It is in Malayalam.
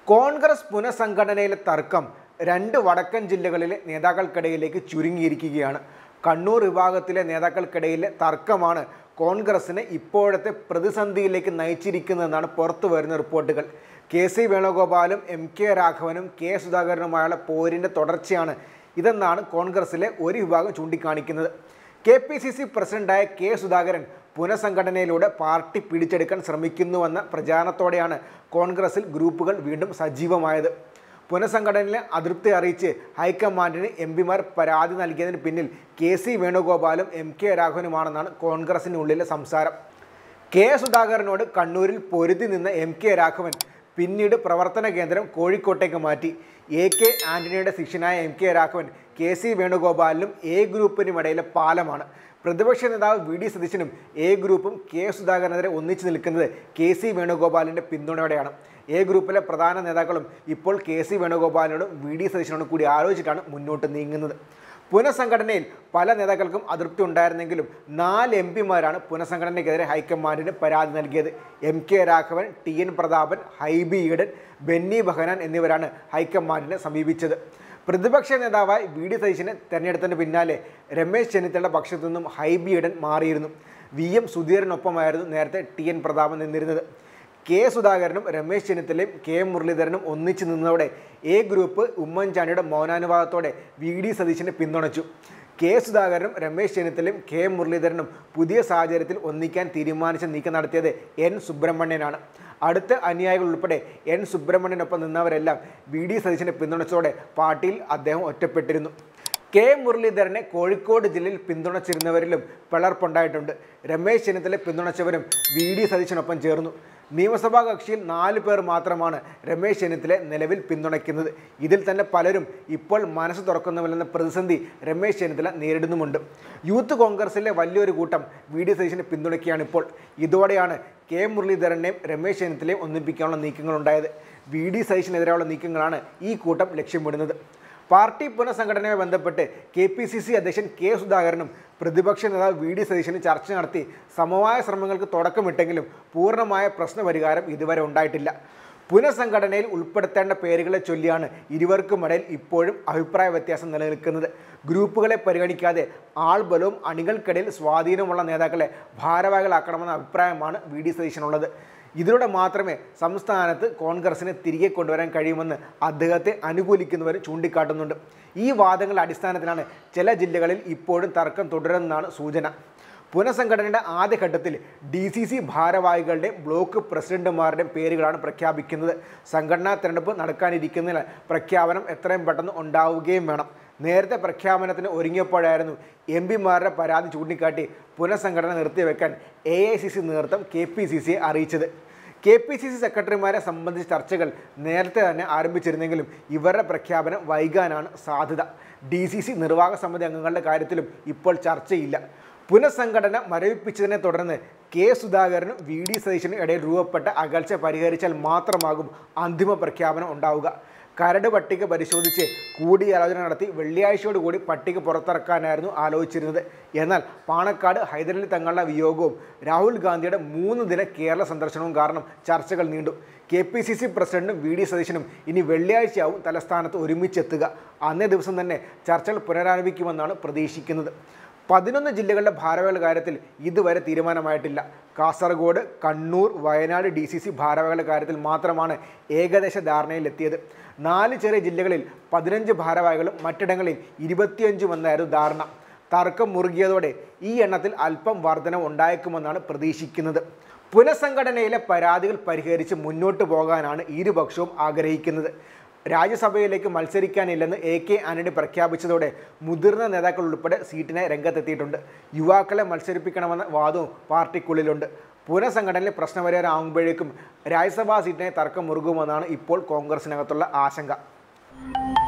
കോൺഗ്രസ് പുനഃസംഘടനയിലെ തർക്കം രണ്ട് വടക്കൻ ജില്ലകളിലെ നേതാക്കൾക്കിടയിലേക്ക് ചുരുങ്ങിയിരിക്കുകയാണ് കണ്ണൂർ വിഭാഗത്തിലെ നേതാക്കൾക്കിടയിലെ തർക്കമാണ് കോൺഗ്രസിനെ ഇപ്പോഴത്തെ പ്രതിസന്ധിയിലേക്ക് നയിച്ചിരിക്കുന്നതെന്നാണ് പുറത്തു വരുന്ന റിപ്പോർട്ടുകൾ കെ സി വേണുഗോപാലും എം കെ രാഘവനും കെ സുധാകരനുമായുള്ള പോരിൻ്റെ തുടർച്ചയാണ് ഇതെന്നാണ് കോൺഗ്രസിലെ ഒരു വിഭാഗം ചൂണ്ടിക്കാണിക്കുന്നത് കെ പി സി സി പ്രസിഡന്റായ കെ സുധാകരൻ പുനഃസംഘടനയിലൂടെ പാർട്ടി പിടിച്ചെടുക്കാൻ ശ്രമിക്കുന്നുവെന്ന പ്രചാരണത്തോടെയാണ് കോൺഗ്രസിൽ ഗ്രൂപ്പുകൾ വീണ്ടും സജീവമായത് പുനഃസംഘടനയിലെ അതൃപ്തി അറിയിച്ച് ഹൈക്കമാൻഡിന് എം പിമാർ പരാതി നൽകിയതിന് പിന്നിൽ കെ സി വേണുഗോപാലും എം കെ രാഘവനുമാണെന്നാണ് കോൺഗ്രസിനുള്ളിലെ സംസാരം കെ സുധാകരനോട് കണ്ണൂരിൽ പൊരുതി നിന്ന എം കെ രാഘവൻ പിന്നീട് പ്രവർത്തന കേന്ദ്രം കോഴിക്കോട്ടേക്ക് മാറ്റി എ കെ ആന്റണിയുടെ ശിഷ്യനായ M K Raghavan K C വേണുഗോപാലിനും എ ഗ്രൂപ്പിനുമിടയിലെ പാലമാണ് പ്രതിപക്ഷ നേതാവ് വി ഡി സതീശനും എ ഗ്രൂപ്പും കെ സുധാകരനെതിരെ ഒന്നിച്ചു നിൽക്കുന്നത് കെ സി വേണുഗോപാലിൻ്റെ പിന്തുണയോടെയാണ് എ ഗ്രൂപ്പിലെ പ്രധാന നേതാക്കളും ഇപ്പോൾ കെ സി വേണുഗോപാലിനോടും വി ഡി സതീശനോടും കൂടി ആലോചിച്ചിട്ടാണ് മുന്നോട്ട് നീങ്ങുന്നത് പുനഃസംഘടനയിൽ പല നേതാക്കൾക്കും അതൃപ്തി ഉണ്ടായിരുന്നെങ്കിലും നാല് എം പിമാരാണ് പുനഃസംഘടനയ്ക്കെതിരെ ഹൈക്കമാൻഡിന് പരാതി നൽകിയത് M K Raghavan T N Prathapan Hibi Eden Benny Behanan എന്നിവരാണ് ഹൈക്കമാൻഡിനെ സമീപിച്ചത് പ്രതിപക്ഷ നേതാവായി വി ഡി സതീശനെ തെരഞ്ഞെടുത്തതിന് പിന്നാലെ രമേശ് ചെന്നിത്തലയുടെ പക്ഷത്തു നിന്നും ഹൈബി ഈഡൻ മാറിയിരുന്നു വി എം സുധീരനൊപ്പമായിരുന്നു നേരത്തെ ടി എൻ പ്രതാപൻ നിന്നിരുന്നത് കെ സുധാകരനും രമേശ് ചെന്നിത്തലയും കെ മുരളീധരനും ഒന്നിച്ചു നിന്നതോടെ എ ഗ്രൂപ്പ് ഉമ്മൻചാണ്ടിയുടെ മൗനാനുവാദത്തോടെ വി ഡി സതീശനെ പിന്തുണച്ചു കെ സുധാകരനും രമേശ് ചെന്നിത്തലയും കെ മുരളീധരനും പുതിയ സാഹചര്യത്തിൽ ഒന്നിക്കാൻ തീരുമാനിച്ച നീക്കം നടത്തിയത് എൻ സുബ്രഹ്മണ്യനാണ് അടുത്ത അനുയായികൾ ഉൾപ്പെടെ എൻ സുബ്രഹ്മണ്യനൊപ്പം നിന്നവരെല്ലാം വി ഡി സതീശനെ പിന്തുണച്ചതോടെ പാർട്ടിയിൽ അദ്ദേഹം ഒറ്റപ്പെട്ടിരുന്നു കെ മുരളീധരനെ കോഴിക്കോട് ജില്ലയിൽ പിന്തുണച്ചിരുന്നവരിലും പിളർപ്പുണ്ടായിട്ടുണ്ട് രമേശ് ചെന്നിത്തല പിന്തുണച്ചവരും വി ഡി സതീശനൊപ്പം ചേർന്നു നിയമസഭാ കക്ഷിയിൽ നാല് പേർ മാത്രമാണ് രമേശ് ചെന്നിത്തല നിലവിൽ പിന്തുണയ്ക്കുന്നത് ഇതിൽ തന്നെ പലരും ഇപ്പോൾ മനസ്സ് തുറക്കുന്നുമില്ലെന്ന പ്രതിസന്ധി രമേശ് ചെന്നിത്തല നേരിടുന്നുമുണ്ട് യൂത്ത് കോൺഗ്രസിലെ വലിയൊരു കൂട്ടം വി ഡി സതീശനെ പിന്തുണയ്ക്കുകയാണ് ഇപ്പോൾ ഇതോടെയാണ് കെ മുരളീധരനെയും രമേശ് ചെന്നിത്തലയും ഒന്നിപ്പിക്കാനുള്ള നീക്കങ്ങളുണ്ടായത് വി ഡി സതീശനെതിരെയുള്ള നീക്കങ്ങളാണ് ഈ കൂട്ടം ലക്ഷ്യമിടുന്നത് പാർട്ടി പുനഃസംഘടനയുമായി ബന്ധപ്പെട്ട് കെ പി സി സി അധ്യക്ഷൻ കെ സുധാകരനും പ്രതിപക്ഷ നേതാവ് വി ഡി സതീശനും ചർച്ച നടത്തി സമവായ ശ്രമങ്ങൾക്ക് തുടക്കമിട്ടെങ്കിലും പൂർണ്ണമായ പ്രശ്നപരിഹാരം ഇതുവരെ ഉണ്ടായിട്ടില്ല പുനഃസംഘടനയിൽ ഉൾപ്പെടുത്തേണ്ട പേരുകളെ ചൊല്ലിയാണ് ഇരുവർക്കുമിടയിൽ ഇപ്പോഴും അഭിപ്രായ വ്യത്യാസം നിലനിൽക്കുന്നത് ഗ്രൂപ്പുകളെ പരിഗണിക്കാതെ ആൾബലവും അണികൾക്കിടയിൽ സ്വാധീനമുള്ള നേതാക്കളെ ഭാരവാഹികളാക്കണമെന്ന അഭിപ്രായമാണ് വി ഡി സതീശനുള്ളത് ഇതിലൂടെ മാത്രമേ സംസ്ഥാനത്ത് കോൺഗ്രസിനെ തിരികെ കൊണ്ടുവരാൻ കഴിയുമെന്ന് അദ്ദേഹത്തെ അനുകൂലിക്കുന്നവർ ചൂണ്ടിക്കാട്ടുന്നുണ്ട് ഈ വാദങ്ങളുടെ അടിസ്ഥാനത്തിലാണ് ചില ജില്ലകളിൽ ഇപ്പോഴും തർക്കം തുടരുന്നതാണ് സൂചന പുനഃസംഘടനയുടെ ആദ്യഘട്ടത്തിൽ ഡി സി സി ഭാരവാഹികളുടെയും ബ്ലോക്ക് പ്രസിഡന്റുമാരുടെയും പേരുകളാണ് പ്രഖ്യാപിക്കുന്നത് സംഘടനാ തെരഞ്ഞെടുപ്പ് നടക്കാനിരിക്കുന്നതിനാൽ പ്രഖ്യാപനം എത്രയും പെട്ടെന്ന് ഉണ്ടാവുകയും വേണം നേരത്തെ പ്രഖ്യാപനത്തിന് ഒരുങ്ങിയപ്പോഴായിരുന്നു എം പിമാരുടെ പരാതി ചൂണ്ടിക്കാട്ടി പുനഃസംഘടന നിർത്തിവെക്കാൻ എ ഐ സി സി നേതൃത്വം കെ പി സി സിയെ അറിയിച്ചത് കെ പി സി സി സെക്രട്ടറിമാരെ സംബന്ധിച്ച ചർച്ചകൾ നേരത്തെ തന്നെ ആരംഭിച്ചിരുന്നെങ്കിലും ഇവരുടെ പ്രഖ്യാപനം വൈകാനാണ് സാധ്യത ഡി സി സി നിർവാഹക സമിതി അംഗങ്ങളുടെ കാര്യത്തിലും ഇപ്പോൾ ചർച്ചയില്ല പുനഃസംഘടന മരവിപ്പിച്ചതിനെ തുടർന്ന് കെ സുധാകരനും വി ഡി സതീശനും ഇടയിൽ രൂപപ്പെട്ട അകൽച്ച പരിഹരിച്ചാൽ മാത്രമാകും അന്തിമ പ്രഖ്യാപനം ഉണ്ടാവുക കരട് പട്ടിക പരിശോധിച്ച് കൂടിയാലോചന നടത്തി വെള്ളിയാഴ്ചയോടുകൂടി പട്ടിക പുറത്തിറക്കാനായിരുന്നു ആലോചിച്ചിരുന്നത് എന്നാൽ പാണക്കാട് ഹൈദരലി തങ്ങളുടെ വിയോഗവും രാഹുൽ ഗാന്ധിയുടെ മൂന്ന് ദിന കേരള സന്ദർശനവും കാരണം ചർച്ചകൾ നീണ്ടു കെ പി സി സി പ്രസിഡന്റും വി ഡി സതീശനും ഇനി വെള്ളിയാഴ്ചയാവും തലസ്ഥാനത്ത് ഒരുമിച്ചെത്തുക അന്നേ ദിവസം തന്നെ ചർച്ചകൾ പുനരാരംഭിക്കുമെന്നാണ് പ്രതീക്ഷിക്കുന്നത് പതിനൊന്ന് ജില്ലകളുടെ ഭാരവാഹികളുടെ കാര്യത്തിൽ ഇതുവരെ തീരുമാനമായിട്ടില്ല Kasaragod Kannur Wayanad D C C ഭാരവാഹികളുടെ കാര്യത്തിൽ മാത്രമാണ് ഏകദേശ ധാരണയിലെത്തിയത് നാല് ചെറിയ ജില്ലകളിൽ പതിനഞ്ച് ഭാരവാഹികളും മറ്റിടങ്ങളിൽ ഇരുപത്തിയഞ്ചുമെന്നായിരുന്നു ധാരണ തർക്കം മുറുകിയതോടെ ഈ എണ്ണത്തിൽ അല്പം വർധന ഉണ്ടായേക്കുമെന്നാണ് പ്രതീക്ഷിക്കുന്നത് പുനഃസംഘടനയിലെ പരാതികൾ പരിഹരിച്ച് മുന്നോട്ട് പോകാനാണ് ഇരുപക്ഷവും ആഗ്രഹിക്കുന്നത് രാജ്യസഭയിലേക്ക് മത്സരിക്കാനില്ലെന്ന് എ കെ ആന്റണി പ്രഖ്യാപിച്ചതോടെ മുതിർന്ന നേതാക്കൾ ഉൾപ്പെടെ സീറ്റിനെ രംഗത്തെത്തിയിട്ടുണ്ട് യുവാക്കളെ മത്സരിപ്പിക്കണമെന്ന വാദവും പാർട്ടിക്കുള്ളിലുണ്ട് പുനഃസംഘടനയിൽ പ്രശ്നപരിഹാരം ആകുമ്പോഴേക്കും രാജ്യസഭാ സീറ്റിനെ തർക്കം മുറുകുമെന്നാണ് ഇപ്പോൾ കോൺഗ്രസിനകത്തുള്ള ആശങ്ക